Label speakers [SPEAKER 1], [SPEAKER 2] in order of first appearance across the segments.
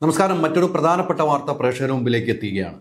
[SPEAKER 1] നമസ്കാരം മറ്റൊരു പ്രധാനപ്പെട്ട വാർത്ത പ്രേക്ഷകരുടെ മുമ്പിലേക്ക് എത്തുകയാണ്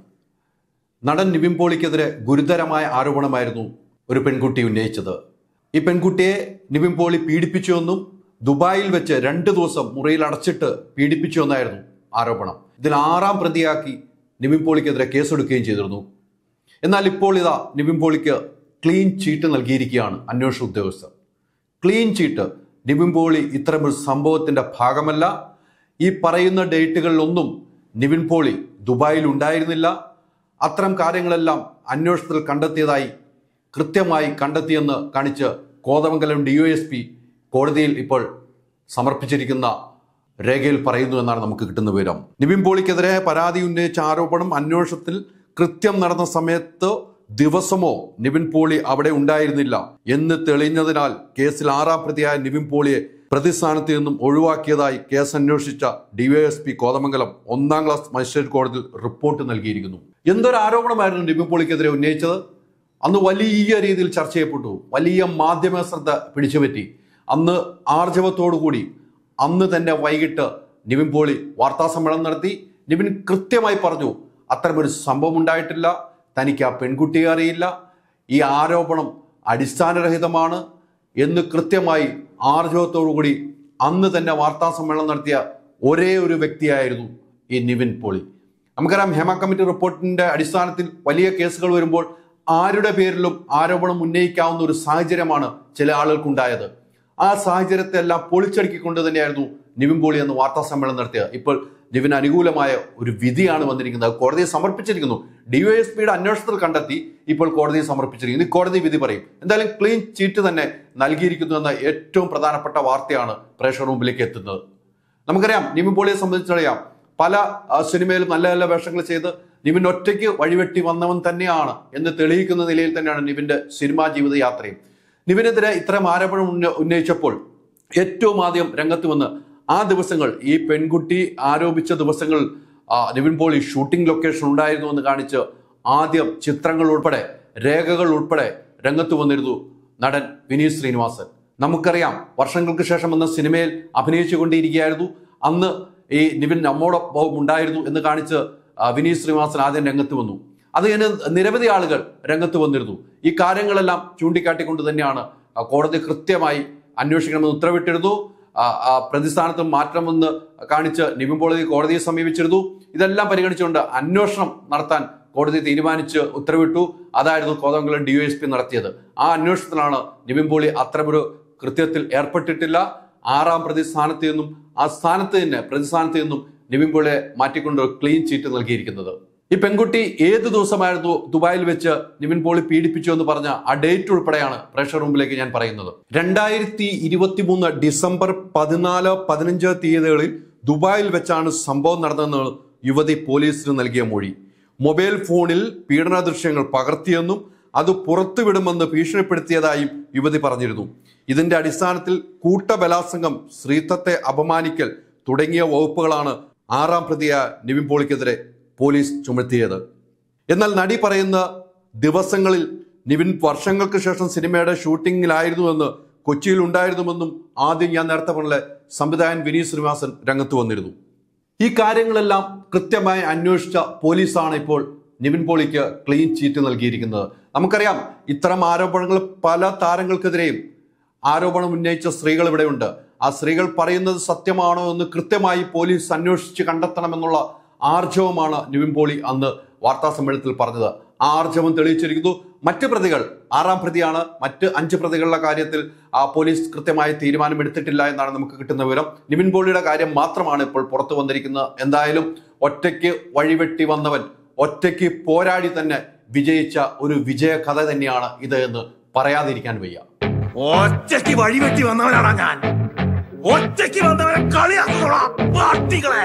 [SPEAKER 1] നടൻ നിവിൻ പോളിക്കെതിരെ ഗുരുതരമായ ആരോപണമായിരുന്നു ഒരു പെൺകുട്ടി ഉന്നയിച്ചത് ഈ പെൺകുട്ടിയെ നിവിൻ പോളി പീഡിപ്പിച്ചുവെന്നും ദുബായിൽ വെച്ച് രണ്ട് ദിവസം മുറിയിൽ അടച്ചിട്ട് പീഡിപ്പിച്ചുവെന്നായിരുന്നു ആരോപണം ഇതിൽ ആറാം പ്രതിയാക്കി നിവിൻ പോളിക്കെതിരെ കേസെടുക്കുകയും ചെയ്തിരുന്നു എന്നാൽ ഇപ്പോൾ ഇതാ നിവിൻ പോളിക്ക് ക്ലീൻ ചീട്ട് നൽകിയിരിക്കുകയാണ് അന്വേഷണ ഉദ്യോഗസ്ഥർ ക്ലീൻ ചീട്ട് നിവിൻ പോളി ഇത്തരമൊരു സംഭവത്തിന്റെ ഭാഗമല്ല ഈ പറയുന്ന ഡേറ്റുകളിലൊന്നും നിവിൻ പോളി ദുബായിൽ ഉണ്ടായിരുന്നില്ല അത്തരം കാര്യങ്ങളെല്ലാം അന്വേഷണത്തിൽ കണ്ടെത്തിയതായി കൃത്യമായി കണ്ടെത്തിയെന്ന് കാണിച്ച് Kothamangalam D O S P കോടതിയിൽ ഇപ്പോൾ സമർപ്പിച്ചിരിക്കുന്ന രേഖയിൽ പറയുന്നു എന്നാണ് നമുക്ക് കിട്ടുന്ന വിവരം നിവിൻ പോളിക്കെതിരെ പരാതി ഉന്നയിച്ച ആരോപണം അന്വേഷണത്തിൽ കൃത്യം നടന്ന സമയത്ത് ദിവസമോ നിവിൻ പോളി അവിടെ ഉണ്ടായിരുന്നില്ല എന്ന് തെളിഞ്ഞതിനാൽ കേസിൽ ആറാം പ്രതിയായ നിവിൻ പോളിയെ പ്രതിസ്ഥാനത്ത് നിന്നും ഒഴിവാക്കിയതായി കേസ് അന്വേഷിച്ച ഡിവൈഎസ്പി കോതമംഗലം ഒന്നാം ക്ലാസ് മജിസ്ട്രേറ്റ് കോടതിയിൽ റിപ്പോർട്ട് നൽകിയിരിക്കുന്നു എന്തൊരു ആരോപണമായിരുന്നു നിവിൻ പോളിക്കെതിരെ ഉന്നയിച്ചത് അന്ന് വലിയ രീതിയിൽ ചർച്ച ചെയ്യപ്പെട്ടു വലിയ മാധ്യമ ശ്രദ്ധ പിടിച്ചുപറ്റി അന്ന് ആർജവത്തോടുകൂടി അന്ന് തന്നെ വൈകിട്ട് നിവിൻ പോളി വാർത്താ സമ്മേളനം നടത്തി നിവിൻ കൃത്യമായി പറഞ്ഞു അത്തരമൊരു സംഭവം ഉണ്ടായിട്ടില്ല തനിക്ക് ആ പെൺകുട്ടിയെ അറിയില്ല ഈ ആരോപണം അടിസ്ഥാനരഹിതമാണ് എന്ന് കൃത്യമായി ആർജവത്തോടുകൂടി അന്ന് തന്നെ വാർത്താ സമ്മേളനം നടത്തിയ ഒരേ ഒരു വ്യക്തിയായിരുന്നു ഈ നിവിൻ പോളി നമുക്കറിയാം ഹേമ കമ്മിറ്റി റിപ്പോർട്ടിന്റെ അടിസ്ഥാനത്തിൽ വലിയ കേസുകൾ വരുമ്പോൾ ആരുടെ പേരിലും ആരോപണം ഉന്നയിക്കാവുന്ന ഒരു സാഹചര്യമാണ് ചില ആളുകൾക്കുണ്ടായത് ആ സാഹചര്യത്തെ എല്ലാം പൊളിച്ചടുക്കിക്കൊണ്ട് തന്നെയായിരുന്നു നിവിൻ പോളി എന്ന് വാർത്താ സമ്മേളനം നടത്തിയത് ഇപ്പോൾ നിവിന് അനുകൂലമായ ഒരു വിധിയാണ് വന്നിരിക്കുന്നത് അത് കോടതിയെ സമർപ്പിച്ചിരിക്കുന്നു ഡിവൈഎസ്പിയുടെ അന്വേഷണത്തിൽ കണ്ടെത്തി ഇപ്പോൾ കോടതിയെ സമർപ്പിച്ചിരിക്കുന്നു ഈ കോടതി വിധി പറയും എന്തായാലും ക്ലീൻ ചീറ്റ് തന്നെ നൽകിയിരിക്കുന്നു എന്ന ഏറ്റവും പ്രധാനപ്പെട്ട വാർത്തയാണ് പ്രേക്ഷകർ മുമ്പിലേക്ക് എത്തുന്നത് നമുക്കറിയാം നിവിൻ പോളിയെ സംബന്ധിച്ചറിയാം പല ആ, സിനിമയിലും നല്ല നല്ല വേഷങ്ങൾ ചെയ്ത് നിവിൻ ഒറ്റയ്ക്ക് വഴിവെട്ടി വന്നവൻ തന്നെയാണ് എന്ന് തെളിയിക്കുന്ന നിലയിൽ തന്നെയാണ് നിവിന്റെ സിനിമാ ജീവിത യാത്രയും നിവിനെതിരെ ഇത്തരം ആരോപണം ഉന്ന- ഉന്നയിച്ചപ്പോൾ ഏറ്റവും ആദ്യം രംഗത്ത് വന്ന് ആ ദിവസങ്ങൾ ഈ പെൺകുട്ടി ആരോപിച്ച ദിവസങ്ങൾ ആ, നിവിൻ പോളി ഷൂട്ടിംഗ് ലൊക്കേഷൻ ഉണ്ടായിരുന്നു എന്ന് കാണിച്ച് ആദ്യം ചിത്രങ്ങൾ ഉൾപ്പെടെ രേഖകൾ ഉൾപ്പെടെ രംഗത്ത് വന്നിരുന്നു നടൻ വിനീത് ശ്രീനിവാസൻ നമുക്കറിയാം വർഷങ്ങൾക്ക് ശേഷം വന്ന സിനിമയിൽ അഭിനയിച്ചു കൊണ്ടിരിക്കുകയായിരുന്നു അന്ന് ഈ നിവിൻ നമ്മോടൊപ്പം ഉണ്ടായിരുന്നു എന്ന് കാണിച്ച് ആ, വിനീത് ശ്രീനിവാസൻ ആദ്യം രംഗത്ത് വന്നു അത് കഴിഞ്ഞ് നിരവധി ആളുകൾ രംഗത്ത് വന്നിരുന്നു ഈ കാര്യങ്ങളെല്ലാം ചൂണ്ടിക്കാട്ടിക്കൊണ്ട് തന്നെയാണ് ആ, കോടതി കൃത്യമായി അന്വേഷിക്കണമെന്ന് ഉത്തരവിട്ടിരുന്നു ആ, ആ, പ്രതിസ്ഥാനത്ത് മാറ്റണമെന്ന് കാണിച്ച് നിവിൻ പോളി കോടതിയെ സമീപിച്ചിരുന്നു ഇതെല്ലാം പരിഗണിച്ചുകൊണ്ട് അന്വേഷണം നടത്താൻ കോടതി തീരുമാനിച്ച് ഉത്തരവിട്ടു അതായിരുന്നു കോതമംഗലം ഡിവൈഎസ്പി നടത്തിയത് ആ അന്വേഷണത്തിലാണ് നിവിൻ പോളി അത്തരമൊരു കൃത്യത്തിൽ ഏർപ്പെട്ടിട്ടില്ല ആറാം പ്രതി സ്ഥാനത്ത് നിന്നും ആ സ്ഥാനത്ത് തന്നെ പ്രതിസ്ഥാനത്ത് നിന്നും നിവിൻ പോളിയെ മാറ്റിക്കൊണ്ട് ഒരു ക്ലീൻ ചീറ്റ് നൽകിയിരിക്കുന്നത് ഈ പെൺകുട്ടി ഏത് ദിവസമായിരുന്നു ദുബായിൽ വെച്ച് നിവിൻ പോളി പീഡിപ്പിച്ചു എന്ന് പറഞ്ഞ ആ ഡേറ്റ് ഉൾപ്പെടെയാണ് പ്രേക്ഷകർ മുമ്പിലേക്ക് ഞാൻ പറയുന്നത് രണ്ടായിരത്തി ഇരുപത്തി മൂന്ന് ഡിസംബർ പതിനാല് പതിനഞ്ച് തീയതികളിൽ ദുബായിൽ വെച്ചാണ് സംഭവം നടന്നതെന്ന് യുവതി പോലീസിന് നൽകിയ മൊഴി മൊബൈൽ ഫോണിൽ പീഡന ദൃശ്യങ്ങൾ പകർത്തിയെന്നും അത് പുറത്തുവിടുമെന്ന് ഭീഷണിപ്പെടുത്തിയതായും യുവതി പറഞ്ഞിരുന്നു ഇതിന്റെ അടിസ്ഥാനത്തിൽ കൂട്ടബലാത്സംഗം സ്ത്രീത്വത്തെ അപമാനിക്കൽ തുടങ്ങിയ വകുപ്പുകളാണ് ആറാം പ്രതിയ നിവിൻ പോളിക്കെതിരെ പോലീസ് ചുമത്തിയത് എന്നാൽ നടി പറയുന്ന ദിവസങ്ങളിൽ നിവിൻ വർഷങ്ങൾക്ക് ശേഷം സിനിമയുടെ ഷൂട്ടിങ്ങിലായിരുന്നുവെന്ന് കൊച്ചിയിൽ ഉണ്ടായിരുന്നുവെന്നും ആദ്യം ഞാൻ നേരത്തെ പറഞ്ഞ സംവിധായകൻ വിനീത് ശ്രീനിവാസൻ രംഗത്ത് വന്നിരുന്നു ഈ കാര്യങ്ങളെല്ലാം കൃത്യമായി അന്വേഷിച്ച പോലീസാണ് ഇപ്പോൾ നിവിൻ പോളിക്ക് ക്ലീൻ ചീറ്റ് നൽകിയിരിക്കുന്നത് നമുക്കറിയാം ഇത്തരം ആരോപണങ്ങൾ പല താരങ്ങൾക്കെതിരെയും ആരോപണം ഉന്നയിച്ച സ്ത്രീകൾ ഇവിടെയുണ്ട് ആ സ്ത്രീകൾ പറയുന്നത് സത്യമാണോ എന്ന് കൃത്യമായി പോലീസ് അന്വേഷിച്ച് കണ്ടെത്തണമെന്നുള്ള ആർജവമാണ് നിവിൻ പോളി അന്ന് വാർത്താ സമ്മേളനത്തിൽ പറഞ്ഞത് ആ ആർജവം തെളിയിച്ചിരിക്കുന്നു മറ്റ് പ്രതികൾ ആറാം പ്രതിയാണ് മറ്റ് അഞ്ച് പ്രതികളുടെ കാര്യത്തിൽ ആ പോലീസ് കൃത്യമായ തീരുമാനമെടുത്തിട്ടില്ല എന്നാണ് നമുക്ക് കിട്ടുന്ന വിവരം നിവിൻ പോളിയുടെ കാര്യം മാത്രമാണ് ഇപ്പോൾ പുറത്തു വന്നിരിക്കുന്നത് എന്തായാലും ഒറ്റയ്ക്ക് വഴിവെട്ടി വന്നവൻ ഒറ്റയ്ക്ക് പോരാടി തന്നെ വിജയിച്ച ഒരു വിജയ കഥ തന്നെയാണ് ഇത് എന്ന് പറയാതിരിക്കാൻ വയ്യ
[SPEAKER 2] ഒറ്റയ്ക്ക് വഴിവെട്ടി വന്നവനാണ് ഞാൻ ഒറ്റയ്ക്ക് വന്നവനെ കളിയാക്കോളാം പാർട്ടികളെ